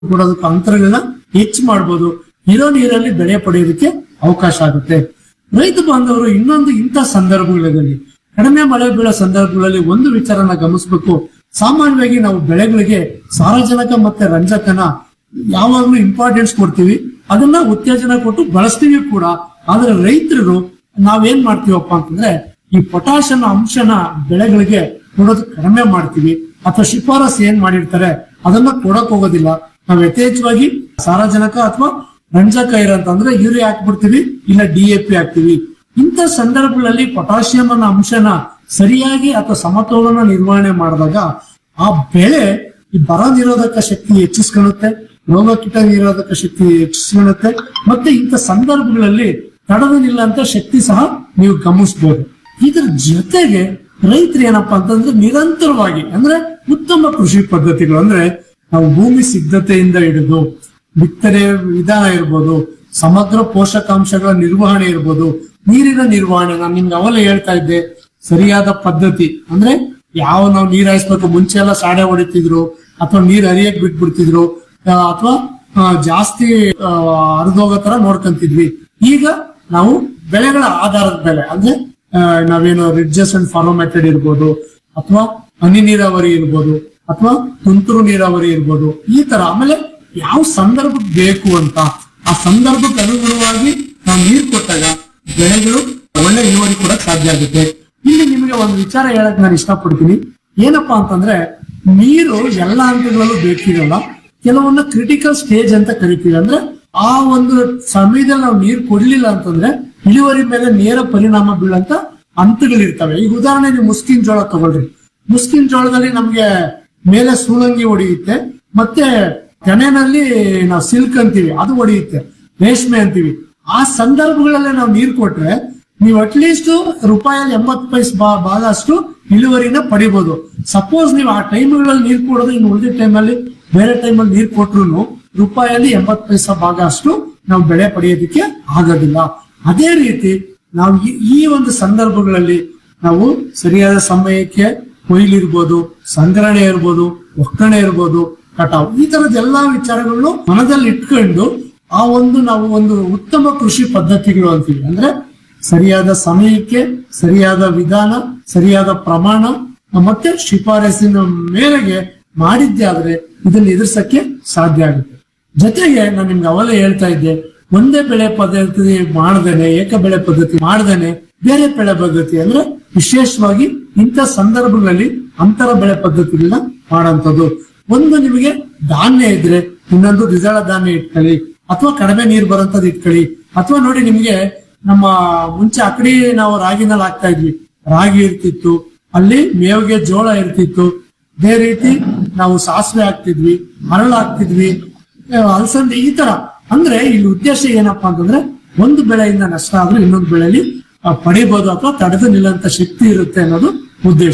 ಕೊಡೋದಕ್ಕೆ ಅಂತರಗಳನ್ನ ಹೆಚ್ಚು ಮಾಡ್ಬೋದು ಇರೋ ನೀರಲ್ಲಿ ಬೆಳೆ ಪಡೆಯೋದಕ್ಕೆ ಅವಕಾಶ ಆಗುತ್ತೆ ರೈತ ಬಾಂಧವರು ಇನ್ನೊಂದು ಇಂಥ ಸಂದರ್ಭಗಳಲ್ಲಿ ಕಡಿಮೆ ಮಳೆ ಬೀಳೋ ಸಂದರ್ಭಗಳಲ್ಲಿ ಒಂದು ವಿಚಾರನ ಗಮನಿಸಬೇಕು ಸಾಮಾನ್ಯವಾಗಿ ನಾವು ಬೆಳೆಗಳಿಗೆ ಸಾರಜನಕ ಮತ್ತೆ ರಂಜಕನ ಯಾವಾಗ್ಲೂ ಇಂಪಾರ್ಟೆನ್ಸ್ ಕೊಡ್ತೀವಿ ಅದನ್ನ ಉತ್ತೇಜನ ಕೊಟ್ಟು ಬಳಸ್ತೀವಿ ಕೂಡ ಆದ್ರೆ ರೈತರು ನಾವೇನ್ ಮಾಡ್ತೀವಪ್ಪ ಅಂತಂದ್ರೆ ಈ ಪೊಟ್ಯಾಶ್ ಅನ್ನೋ ಅಂಶನ ಬೆಳೆಗಳಿಗೆ ಕೊಡೋದು ಕಡಿಮೆ ಮಾಡ್ತೀವಿ ಅಥವಾ ಶಿಫಾರಸ್ ಏನ್ ಮಾಡಿರ್ತಾರೆ ಅದನ್ನ ಕೊಡಕ್ ಹೋಗೋದಿಲ್ಲ ನಾವು ಯಥೇಚ್ಛವಾಗಿ ಸಾರಜನಕ ಅಥವಾ ರಂಜಕ ಇರೋಂತಂದ್ರೆ ಯೂರಿಯಾ ಹಾಕ್ಬಿಡ್ತೀವಿ ಇಲ್ಲ ಡಿ ಎ ಪಿ ಹಾಕ್ತಿವಿ ಇಂಥ ಸಂದರ್ಭಗಳಲ್ಲಿ ಪೊಟ್ಯಾಷಿಯಂ ಅನ್ನೋ ಅಂಶನ ಸರಿಯಾಗಿ ಅಥವಾ ಸಮತೋಲನ ನಿರ್ವಹಣೆ ಮಾಡಿದಾಗ ಆ ಬೆಳೆ ಈ ಬರ ನಿರೋಧಕ ಶಕ್ತಿ ಹೆಚ್ಚಿಸ್ಕೊಳ್ಳುತ್ತೆ ರೋಗ ಕೀಟ ನಿರೋಧಕ ಶಕ್ತಿ ಹೆಚ್ಚಿಸ್ಕೊಳ್ಳುತ್ತೆ ಮತ್ತೆ ಇಂಥ ಸಂದರ್ಭಗಳಲ್ಲಿ ತಡೆದು ನಿಲ್ಲಂತ ಶಕ್ತಿ ಸಹ ನೀವು ಗಮನಿಸಬಹುದು ಇದ್ರ ಜೊತೆಗೆ ರೈತರು ಏನಪ್ಪಾ ಅಂತಂದ್ರೆ ನಿರಂತರವಾಗಿ ಅಂದ್ರೆ ಉತ್ತಮ ಕೃಷಿ ಪದ್ಧತಿಗಳು ಅಂದ್ರೆ ನಾವು ಭೂಮಿ ಸಿದ್ಧತೆಯಿಂದ ಹಿಡಿದು ಬಿತ್ತನೆ ವಿಧಾನ ಇರ್ಬೋದು ಸಮಗ್ರ ಪೋಷಕಾಂಶಗಳ ನಿರ್ವಹಣೆ ಇರ್ಬೋದು ನೀರಿನ ನಿರ್ವಹಣೆ ನಾನು ನಿಮ್ಗೆ ಅವಲೇ ಹೇಳ್ತಾ ಇದ್ದೆ ಸರಿಯಾದ ಪದ್ಧತಿ ಅಂದ್ರೆ ಯಾವ ನಾವು ನೀರ್ ಹಾಯಿಸ್ಬೇಕು ಮುಂಚೆ ಎಲ್ಲ ಸಾಡೆ ಹೊಡಿತಿದ್ರು ಅಥವಾ ನೀರ್ ಹರಿಯಕ್ ಬಿಟ್ಬಿಡ್ತಿದ್ರು ಅಥವಾ ಜಾಸ್ತಿ ಹರಿದೋಗೋ ತರ ನೋಡ್ಕೊಂತಿದ್ವಿ ಈಗ ನಾವು ಬೆಳೆಗಳ ಆಧಾರದ ಬೆಲೆ ಅಂದ್ರೆ ಆ, ನಾವೇನು ರಿಡ್ಜಸ್ ಅಂಡ್ ಫಾಲೋ ಮೆಥಡ್ ಇರ್ಬೋದು ಅಥವಾ ಹನಿ ನೀರಾವರಿ ಇರ್ಬೋದು ಅಥವಾ ತುಂತುರು ನೀರಾವರಿ ಇರ್ಬೋದು ಈ ತರ ಆಮೇಲೆ ಯಾವ ಸಂದರ್ಭಕ್ಕೆ ಬೇಕು ಅಂತ ಆ ಸಂದರ್ಭಕ್ಕೆ ಅನುಗುಣವಾಗಿ ನಾವು ನೀರು ಕೊಟ್ಟಾಗ ಬೆಳೆಗಳು ಒಳ್ಳೆ ಇಳುವರಿ ಕೂಡ ಸಾಧ್ಯ ಆಗುತ್ತೆ ಇಲ್ಲಿ ನಿಮಗೆ ಒಂದು ವಿಚಾರ ಹೇಳಕ್ ನಾನು ಇಷ್ಟಪಡ್ತೀನಿ ಏನಪ್ಪಾ ಅಂತಂದ್ರೆ ನೀರು ಎಲ್ಲ ಹಂತಗಳಲ್ಲೂ ಬೇಕಿರಲ್ಲ ಕೆಲವೊಂದು ಕ್ರಿಟಿಕಲ್ ಸ್ಟೇಜ್ ಅಂತ ಕರಿತೀವಿ ಅಂದ್ರೆ ಆ ಒಂದು ಸಮಯದಲ್ಲಿ ನಾವು ನೀರು ಕೊಡ್ಲಿಲ್ಲ ಅಂತಂದ್ರೆ ಇಳುವರಿ ಮೇಲೆ ನೇರ ಪರಿಣಾಮ ಬೀಳಂತ ಹಂತಗಳಿರ್ತವೆ ಈಗ ಉದಾಹರಣೆ ನೀವು ಮುಸ್ಕಿನ್ ಜೋಳ ತಗೊಳ್ರಿ ಮುಸ್ಕಿನ್ ಜೋಳದಲ್ಲಿ ನಮ್ಗೆ ಮೇಲೆ ಸೂಲಂಗಿ ಹೊಡೆಯುತ್ತೆ ಮತ್ತೆ ತೆನೆನಲ್ಲಿ ನಾವು ಸಿಲ್ಕ್ ಅಂತೀವಿ ಅದು ಹೊಡೆಯುತ್ತೆ ರೇಷ್ಮೆ ಅಂತೀವಿ ಆ ಸಂದರ್ಭಗಳಲ್ಲೇ ನಾವು ನೀರು ಕೊಟ್ರೆ ನೀವು ಅಟ್ಲೀಸ್ಟ್ ರೂಪಾಯಲ್ಲಿ ಎಂಬತ್ತು ಪೈಸ್ ಬಾ ಭಾಗ ಅಷ್ಟು ಇಳುವರಿನ ಪಡಿಬಹುದು ಸಪೋಸ್ ನೀವು ಆ ಟೈಮ್ಗಳಲ್ಲಿ ನೀರು ಕೊಡೋದು ಇನ್ನು ಉಳಿದ ಟೈಮಲ್ಲಿ ಬೇರೆ ಟೈಮಲ್ಲಿ ನೀರು ಕೊಟ್ರು ರೂಪಾಯಲ್ಲಿ ಎಂಬತ್ತು ಪೈಸಾ ಭಾಗ ಅಷ್ಟು ನಾವು ಬೆಳೆ ಪಡೆಯೋದಕ್ಕೆ ಆಗೋದಿಲ್ಲ ಅದೇ ರೀತಿ ನಾವು ಈ- ಈ ಒಂದು ಸಂದರ್ಭಗಳಲ್ಲಿ ನಾವು ಸರಿಯಾದ ಸಮಯಕ್ಕೆ ಕೊಯ್ಲಿರ್ಬೋದು ಸಂಗ್ರಹಣೆ ಇರ್ಬೋದು ಒಕ್ಕಣೆ ಇರ್ಬೋದು ಕಟಾವು ಈ ತರದ ಎಲ್ಲಾ ವಿಚಾರಗಳನ್ನು ಮನದಲ್ಲಿ ಇಟ್ಕೊಂಡು ಆ ಒಂದು ನಾವು ಒಂದು ಉತ್ತಮ ಕೃಷಿ ಪದ್ಧತಿಗಳು ಅಂತೀವಿ ಅಂದ್ರೆ ಸರಿಯಾದ ಸಮಯಕ್ಕೆ ಸರಿಯಾದ ವಿಧಾನ ಸರಿಯಾದ ಪ್ರಮಾಣ ಮತ್ತೆ ಶಿಫಾರಸಿನ ಮೇರೆಗೆ ಮಾಡಿದ್ದೆ ಆದ್ರೆ ಇದನ್ನ ಎದುರಿಸಕ್ಕೆ ಸಾಧ್ಯ ಆಗುತ್ತೆ ಜೊತೆಗೆ ನಾನು ನಿಮ್ಗೆ ಅವಲೇ ಹೇಳ್ತಾ ಇದ್ದೆ ಒಂದೇ ಬೆಳೆ ಪದ್ಧತಿ ಮಾಡ್ದೇನೆ ಏಕ ಬೆಳೆ ಪದ್ಧತಿ ಮಾಡ್ದೇನೆ ಬೇರೆ ಬೆಳೆ ಪದ್ಧತಿ ಅಂದ್ರೆ ವಿಶೇಷವಾಗಿ ಇಂಥ ಸಂದರ್ಭಗಳಲ್ಲಿ ಅಂತರ ಬೆಳೆ ಪದ್ಧತಿಗಳನ್ನ ಮಾಡೋಂಥದ್ದು ಒಂದು ನಿಮಗೆ ಧಾನ್ಯ ಇದ್ರೆ ಇನ್ನೊಂದು ದ್ವಿದಳ ಧಾನ್ಯ ಇಟ್ಕೊಳ್ಳಿ ಅಥವಾ ಕಡಿಮೆ ನೀರು ಬರೋಂಥದ್ದು ಇಟ್ಕೊಳ್ಳಿ ಅಥವಾ ನೋಡಿ ನಿಮ್ಗೆ ನಮ್ಮ ಮುಂಚೆ ಅಕಡಿ ನಾವು ರಾಗಿನಲ್ಲಿ ಹಾಕ್ತಾ ಇದ್ವಿ ರಾಗಿ ಇರ್ತಿತ್ತು ಅಲ್ಲಿ ಮೇವಿಗೆ ಜೋಳ ಇರ್ತಿತ್ತು ಅದೇ ರೀತಿ ನಾವು ಸಾಸಿವೆ ಹಾಕ್ತಿದ್ವಿ ಮರಳು ಹಾಕ್ತಿದ್ವಿ ಆ, ಅಲಸಂದೆ ಈ ತರ ಅಂದ್ರೆ ಇಲ್ಲಿ ಉದ್ದೇಶ ಏನಪ್ಪಾ ಅಂತಂದ್ರೆ ಒಂದು ಬೆಳೆಯಿಂದ ನಷ್ಟ ಆದ್ರೆ ಇನ್ನೊಂದು ಬೆಳೆಯಲ್ಲಿ ಆ, ಪಡಿಬೋದು ಅಥವಾ ತಡೆದು ನಿಲ್ಲಂತ ಶಕ್ತಿ ಇರುತ್ತೆ ಅನ್ನೋದು ಉದ್ದೇಶ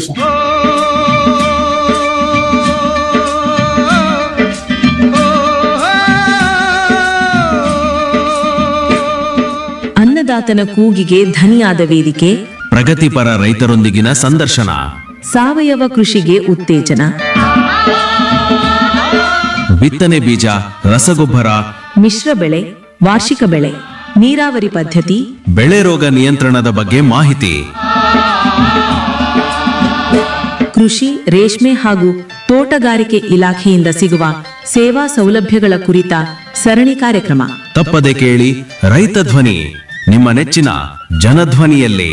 ಅನ್ನದಾತನ ಕೂಗಿಗೆ ಧನಿಯಾದ ವೇದಿಕೆ ಪ್ರಗತಿಪರ ರೈತರೊಂದಿಗಿನ ಸಂದರ್ಶನ ಸಾವಯವ ಕೃಷಿಗೆ ಉತ್ತೇಜನ ಬಿತ್ತನೆ ಬೀಜ ರಸಗೊಬ್ಬರ ಮಿಶ್ರ ಬೆಳೆ ವಾರ್ಷಿಕ ಬೆಳೆ ನೀರಾವರಿ ಪದ್ಧತಿ ಬೆಳೆ ರೋಗ ನಿಯಂತ್ರಣದ ಬಗ್ಗೆ ಮಾಹಿತಿ ಕೃಷಿ ರೇಷ್ಮೆ ಹಾಗೂ ತೋಟಗಾರಿಕೆ ಇಲಾಖೆಯಿಂದ ಸಿಗುವ ಸೇವಾ ಸೌಲಭ್ಯಗಳ ಕುರಿತ ಸರಣಿ ಕಾರ್ಯಕ್ರಮ ತಪ್ಪದೆ ಕೇಳಿ ರೈತ ಧ್ವನಿ ನಿಮ್ಮ ನೆಚ್ಚಿನ ಜನಧ್ವನಿಯಲ್ಲಿ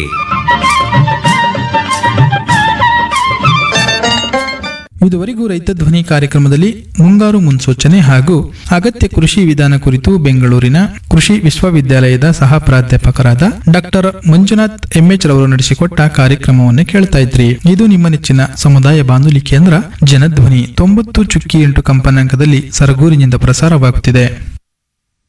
ಇದುವರೆಗೂ ರೈತ ಧ್ವನಿ ಕಾರ್ಯಕ್ರಮದಲ್ಲಿ ಮುಂಗಾರು ಮುನ್ಸೂಚನೆ ಹಾಗೂ ಅಗತ್ಯ ಕೃಷಿ ವಿಧಾನ ಕುರಿತು ಬೆಂಗಳೂರಿನ ಕೃಷಿ ವಿಶ್ವವಿದ್ಯಾಲಯದ ಸಹ ಪ್ರಾಧ್ಯಾಪಕರಾದ ಡಾಕ್ಟರ್ ಮಂಜುನಾಥ್ ಎಂಎಚ್ ರವರು ನಡೆಸಿಕೊಟ್ಟ ಕಾರ್ಯಕ್ರಮವನ್ನು ಕೇಳ್ತಾ ಇದ್ರಿ ಇದು ನಿಮ್ಮ ನೆಚ್ಚಿನ ಸಮುದಾಯ ಬಾನುಲಿ ಕೇಂದ್ರ ಜನಧ್ವನಿ ತೊಂಬತ್ತು ಚುಕ್ಕಿ ಎಂಟು ಕಂಪನಾಂಕದಲ್ಲಿ ಸರಗೂರಿನಿಂದ ಪ್ರಸಾರವಾಗುತ್ತಿದೆ